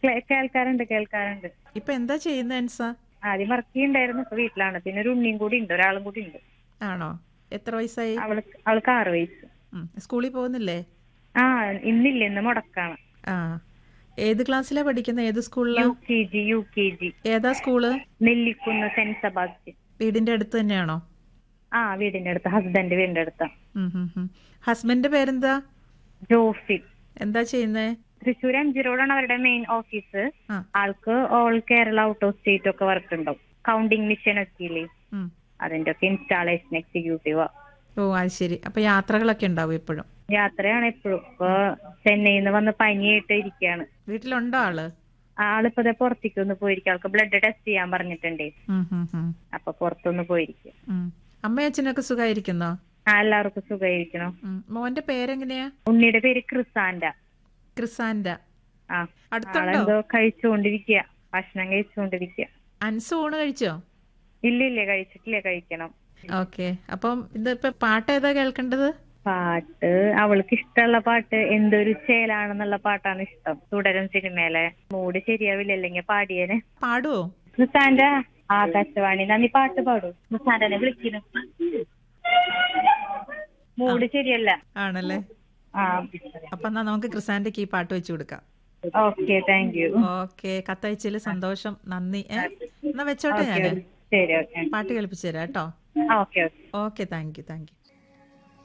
കേ- കേൾക്കാറുണ്ട് കേൾക്കാറുണ്ട് ഇപ്പൊ എന്താ ചെയ്യുന്നത് അൻസ ആദ്യം വർക്ക് ചെയ്യണ്ടായിരുന്നു ഇപ്പൊ വീട്ടിലാണ് പിന്നെ ഒരു ഉണ്ണിയും കൂടി ഉണ്ട് ഒരാളും കൂടി ഉണ്ട് ആണോ എത്ര വയസ്സായി അവൾക്ക് അവൾക്ക് ആറ് വയസ്സ് ഉം. സ്കൂളിൽ പോകുന്നില്ലേ ആ ഇന്നില്ല ഇന്ന് മുടക്കാണ് ആ ഏത് ക്ലാസ്സിലാ പഠിക്കുന്നത് ഏത് സ്കൂളിലാ U K G U K G ഏതാ സ്കൂള് നെല്ലിക്കുന്ന് സെന്റ് സെബാസ്റ്റ്യൻ വീടിന്റെ അടുത്ത് തന്നെയാണോ ആ വീടിന്റെ അടുത്ത് ഹസ്ബൻഡ് വീടിന്റെ അടുത്താ ഉം, ഉം, ഉം. ഹസ്ബൻഡിന്റെ പേരെന്താ ജോഫിൻ എന്താ ചെയ്യുന്നേ തൃശ്ശൂർ അഞ്ചു റോഡാണ് അവരുടെ മെയിൻ ഓഫീസ് ആ ആൾക്ക് all Kerala out of state ഒക്കെ വർക്ക് ഉണ്ടാവും കൗണ്ടിങ് മിഷൻ ഒക്കെ ഇല്ലേ ഉം. അതിന്റെ ഒക്കെ ഇൻസ്റ്റാളേഷൻ എക്സിക്യൂട്ടീവ് ഓ അത് ശരി അപ്പൊ യാത്രകളൊക്കെ ഉണ്ടാവും എപ്പോഴും യാത്രയാണ് എപ്പോഴും ഇപ്പൊ ചെന്നൈയിൽ നിന്ന് വന്ന് പനിയായിട്ട് ഇരിക്കുകയാണ് വീട്ടിലുണ്ടോ ആള് ആളിപ്പോ ദേ പുറത്തേക്ക് ഒന്ന് പോയിരിക്കുക ആൾക്ക് ബ്ലഡ് ടെസ്റ്റ് ചെയ്യാൻ പറഞ്ഞിട്ടുണ്ടേ ഉം, ഉം, ഉം. അപ്പൊ പുറത്തൊന്ന് പോയിരിക്കുക ഉം. അമ്മയും അച്ഛനൊക്കെ സുഖമായിരിക്കുന്നോ ആ എല്ലാവർക്കും സുഖമായിരിക്കണം ഉം. മോന്റെ പേരെങ്ങനെയാ ഉണ്ണിയുടെ പേര് ക്രിസാൻഡ ക്രിസാൻഡ ആ അടുത്തുണ്ടോ ആളെന്തോ കഴിച്ചുകൊണ്ടിരിക്കുക ഭക്ഷണം കഴിച്ചുകൊണ്ടിരിക്കുക അൻസ് ഊണ് കഴിച്ചോ ഇല്ല ഇല്ല കഴിച്ചിട്ടില്ല കഴിക്കണം ഓക്കെ അപ്പം ഇതിപ്പോ പാട്ട് ഏതാ കേൾക്കേണ്ടത് പാട്ട് അവൾക്ക് ഇഷ്ടമുള്ള പാട്ട് എന്തൊരു ചേലാണെന്നുള്ള പാട്ടാണ് ഇഷ്ടം തുടരും സിനിമയിലെ മൂഡ് ശരിയാവില്ല അല്ലെങ്കിൽ പാടിയേനെ പാടുവോ ക്രിസാൻഡ ആകാശവാണി നീ പാട്ട് പാടൂ ക്രിസാൻഡനെ വിളിക്കുന്നു മൂഡ് ശരിയല്ല ആണല്ലേ ആ അപ്പൊ എന്നാ നമുക്ക് ക്രിസാൻഡയ്ക്ക് ഈ പാട്ട് വെച്ചു കൊടുക്കാം ഓക്കെ താങ്ക് യു ഓക്കെ കത്തയച്ചതിൽ സന്തോഷം നന്ദി ഏ എന്നാ വെച്ചോട്ടെ ഞാന് ശരി ഓക്കെ പാട്ട് കേൾപ്പിച്ചു തരാം കേട്ടോ okay okay okay thank you thank U